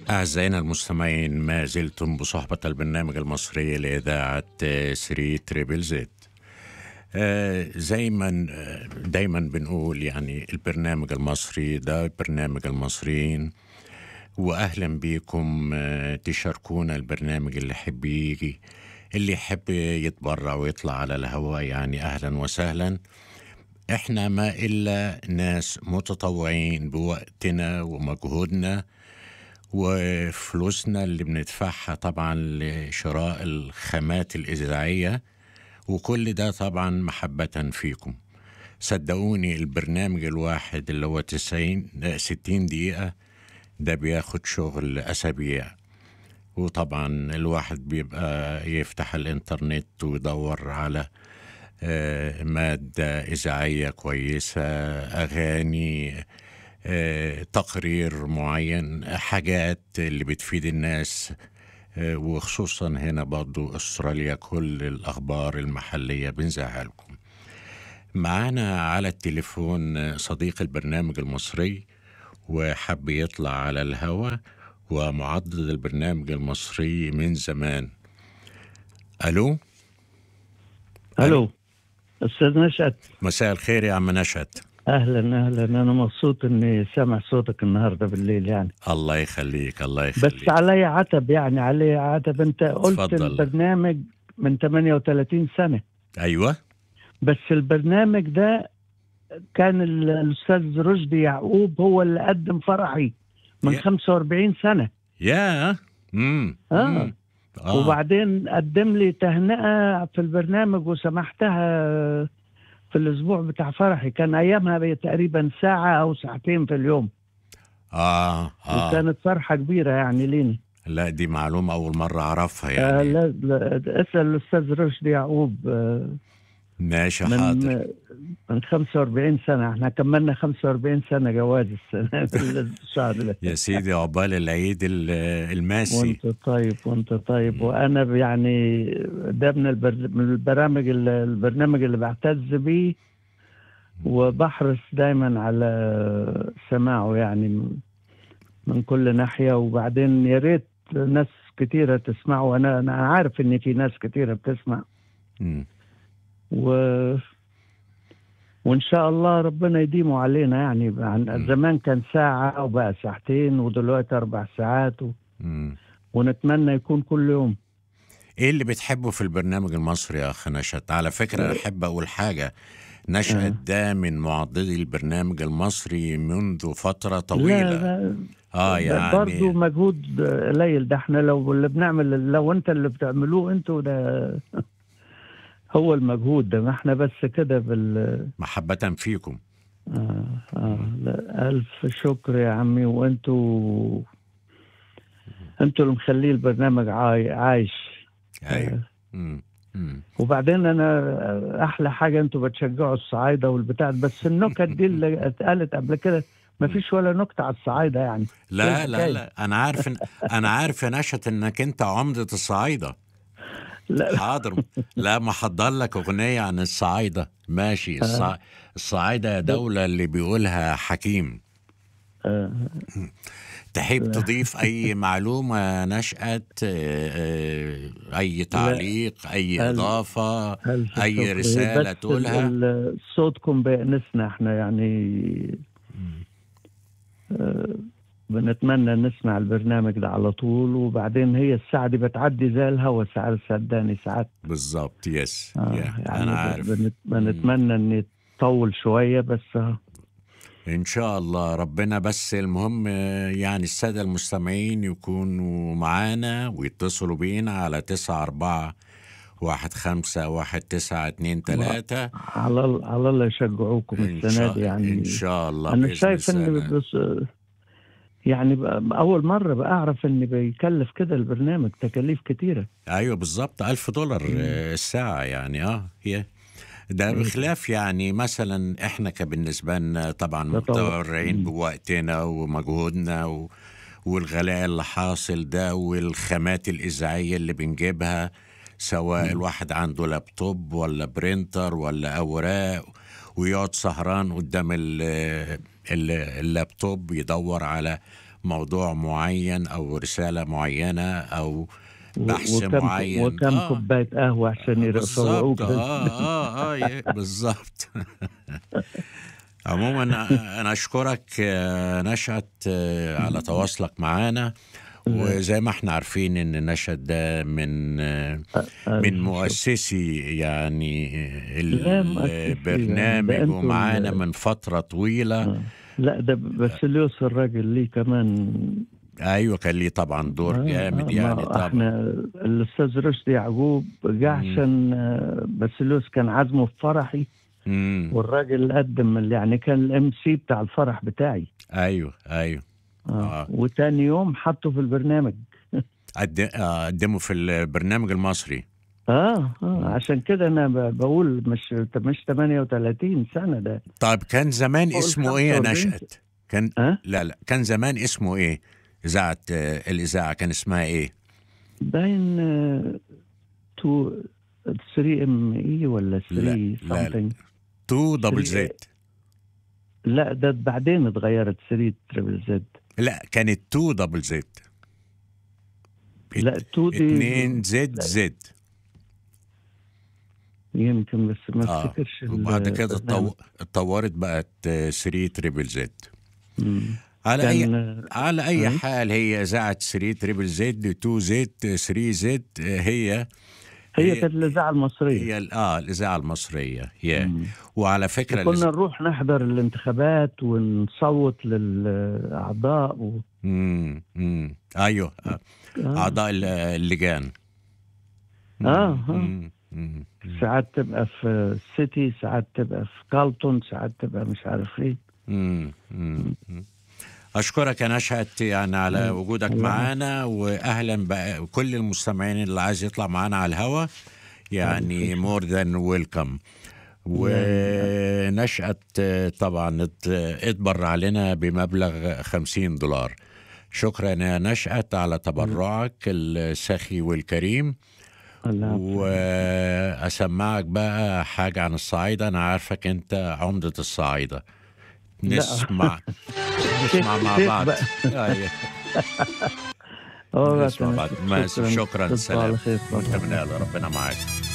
أعزائنا المستمعين ما زلتم بصحبة البرنامج المصري لإذاعة 3 تريبل زد آه، زي ما آه، دايما بنقول يعني البرنامج المصري ده برنامج المصريين واهلا بيكم آه، تشاركونا البرنامج اللي يحب يجي اللي يحب يتبرع ويطلع على الهواء يعني اهلا وسهلا احنا ما الا ناس متطوعين بوقتنا ومجهودنا وفلوسنا اللي بندفعها طبعا لشراء الخامات الاذاعيه وكل ده طبعا محبه فيكم صدقوني البرنامج الواحد اللي هو 90 60 دقيقه ده بياخد شغل أسابيع وطبعا الواحد بيبقى يفتح الإنترنت ويدور على آه، مادة إذاعية كويسة أغاني آه، تقرير معين حاجات اللي بتفيد الناس آه، وخصوصا هنا برضو أستراليا كل الأخبار المحلية بنزعها لكم معانا على التليفون صديق البرنامج المصري وحب يطلع على الهوا ومعضد البرنامج المصري من زمان الو الو استاذ نشأت مساء الخير يا عم نشأت اهلا اهلا انا مبسوط اني سامع صوتك النهارده بالليل يعني الله يخليك الله بس يخليك علي عتب يعني علي عتب انت قلت اتفضل. البرنامج من 38 سنه ايوه بس البرنامج ده كان ال- الاستاذ رشدي يعقوب هو اللي قدم فرحي من يا. 45 سنه يا امم آه. مم. آه. وبعدين قدم لي تهنئه في البرنامج وسمحتها في الاسبوع بتاع فرحي كان ايامها بي- تقريبا ساعه او ساعتين في اليوم اه اه وكانت فرحه كبيره يعني ليني لا دي معلومة أول مرة أعرفها آه يعني لا, لا اسال الاستاذ رشدي يعقوب آه ماشي من حاضر من 45 سنه احنا كملنا 45 سنه جواز السنه في الشهر ده يا سيدي عقبال العيد ال- الماسي وانت طيب وانت طيب وانا ب- يعني ده من, البر... من البرامج ال- البرنامج اللي بعتز بيه وبحرص دايما على سماعه يعني من- من كل ناحيه وبعدين يا ريت ناس كتيره تسمعه وانا انا عارف ان في ناس كتيره بتسمع مم. و وان شاء الله ربنا يديمه علينا يعني مم. عن زمان كان ساعه وبقى ساعتين ودلوقتي اربع ساعات و... مم. ونتمنى يكون كل يوم ايه اللي بتحبه في البرنامج المصري يا اخ نشأت على فكرة انا احب اقول حاجة نشأت ده من معضدي البرنامج المصري منذ فترة طويلة لا لا اه ده برضه يعني مجهود قليل ده احنا لو اللي بنعمل لو انت اللي بتعملوه انتوا ده هو المجهود ده ما احنا بس كده بال محبة فيكم آه آه لا ألف شكر يا عمي وانتوا انتوا اللي مخليه البرنامج عاي... عايش ايوه مم. مم. وبعدين انا احلى حاجه انتوا بتشجعوا الصعايده والبتاع بس النكت دي اللي اتقالت قبل كده ما فيش ولا نكته على الصعايده يعني لا إيه لا الحكاية؟ لا انا عارف إن انا عارف يا نشأت انك انت عمدة الصعايدة لا حاضر لا ما حضر لك اغنية عن الصعايدة ماشي الصع... الصعايدة يا دولة اللي بيقولها حكيم آه تحب تضيف أي معلومة نشأت آه، آه، أي تعليق أي لا. إضافة ألف أي شكر. رسالة بس تقولها؟ ال- ال- صوتكم بيأنسنا احنا يعني آه، بنتمنى نسمع البرنامج ده على طول وبعدين هي الساعة دي بتعدي زي الهوا ساعات صدقني ساعات بالظبط يس آه يا يعني أنا ب- عارف بنت- بنتمنى ان يطول شوية بس آه، إن شاء الله ربنا بس المهم آه، يعني السادة المستمعين يكونوا معانا ويتصلوا بينا على تسعة أربعة واحد خمسة واحد تسعة اتنين تلاتة على ال- على الله يشجعوكم إن السنة شاء, دي يعني إن شاء الله انا بإذن شايف ان السنة. بس يعني بقى- اول مرة بعرف ان بيكلف كده البرنامج تكاليف كتيرة ايوه بالظبط ألف دولار آه، الساعة يعني اه هي ده بخلاف يعني مثلا احنا كبالنسبة لنا طبعا ده طبعا. متورعين مم. بوقتنا ومجهودنا و... والغلاء اللي حاصل ده والخامات الإذاعية اللي بنجيبها سواء الواحد عنده لابتوب ولا برينتر ولا أوراق ويقعد سهران قدام ال... ال- اللابتوب يدور على موضوع معين او رساله معينه او بحث وكم معين وكم آه. كوبايه قهوه عشان يفوقوك بالظبط اه اه اه يا- بالظبط عموما انا اشكرك آه، نشأت آه، على تواصلك معانا وزي ما احنا عارفين ان نشأت ده من آه، من مؤسسي يعني لا، مؤسسي يعني. البرنامج ده أنتوا ومعانا ال- من فترة طويلة لا ده باسيليوس الراجل ليه كمان ايوه كان ليه طبعا دور آه، جامد آه، يعني ما طبعا احنا الاستاذ رشدي يعقوب جه عشان آه، باسيليوس كان عازمه في فرحي مم. والراجل قدم ال- يعني كان الام سي بتاع الفرح بتاعي ايوه ايوه آه. آه. وتاني يوم حطه في البرنامج قد- آه، قدمه في البرنامج المصري اه اه عشان كده انا ب- بقول مش مش 38 سنه ده طيب كان زمان فوق اسمه ايه يا 45 نشأت كان ها لا لا كان زمان اسمه ايه اذاعه آه، الاذاعه كان اسمها ايه باين آه، تو 3 ام اي ولا 3 لا، لا. something تو دبل سري- زد لا ده بعدين اتغيرت 3 تريبل زد لا كانت تو دبل زد لا تو دي اتنين زد لا. زد يمكن بس ما اه افتكرش ال- وبعد كده البرنامج. اتطو- اتطورت بقت 3 تريبل زد مم. على اي كان آه، على اي مم. حال هي اذاعه 3 تريبل زد 2 زد 3 زد هي هي هي- كانت الاذاعه المصريه هي ال- اه الاذاعه المصريه يا مم. وعلى فكره كنا الإذاعة- نروح نحضر الانتخابات ونصوت للاعضاء و... مم. مم. ايوه آه. آه. اعضاء ال- اللجان آه، آه. مم. مم. ساعات تبقى في سيتي ساعات تبقى في كالتون ساعات تبقى مش عارف ايه مم. مم. مم. اشكرك يا نشأت يعني على وجودك الله. معانا واهلا بقى كل المستمعين اللي عايز يطلع معانا على الهوا يعني مور ذان ويلكم ونشأت آه، طبعا ات- اتبرع لنا بمبلغ خمسين دولار شكرا يا نشأت على تبرعك السخي والكريم الله وأسمعك بقى حاجة عن الصعايدة أنا عارفك أنت عمدة الصعايدة نسمع نسمع مع شيخ بعض بقى. أيوة. أوه، نسمع بعض ماشي شكرا تصبحوا سلام على خير. وانت من أهل ربنا معاك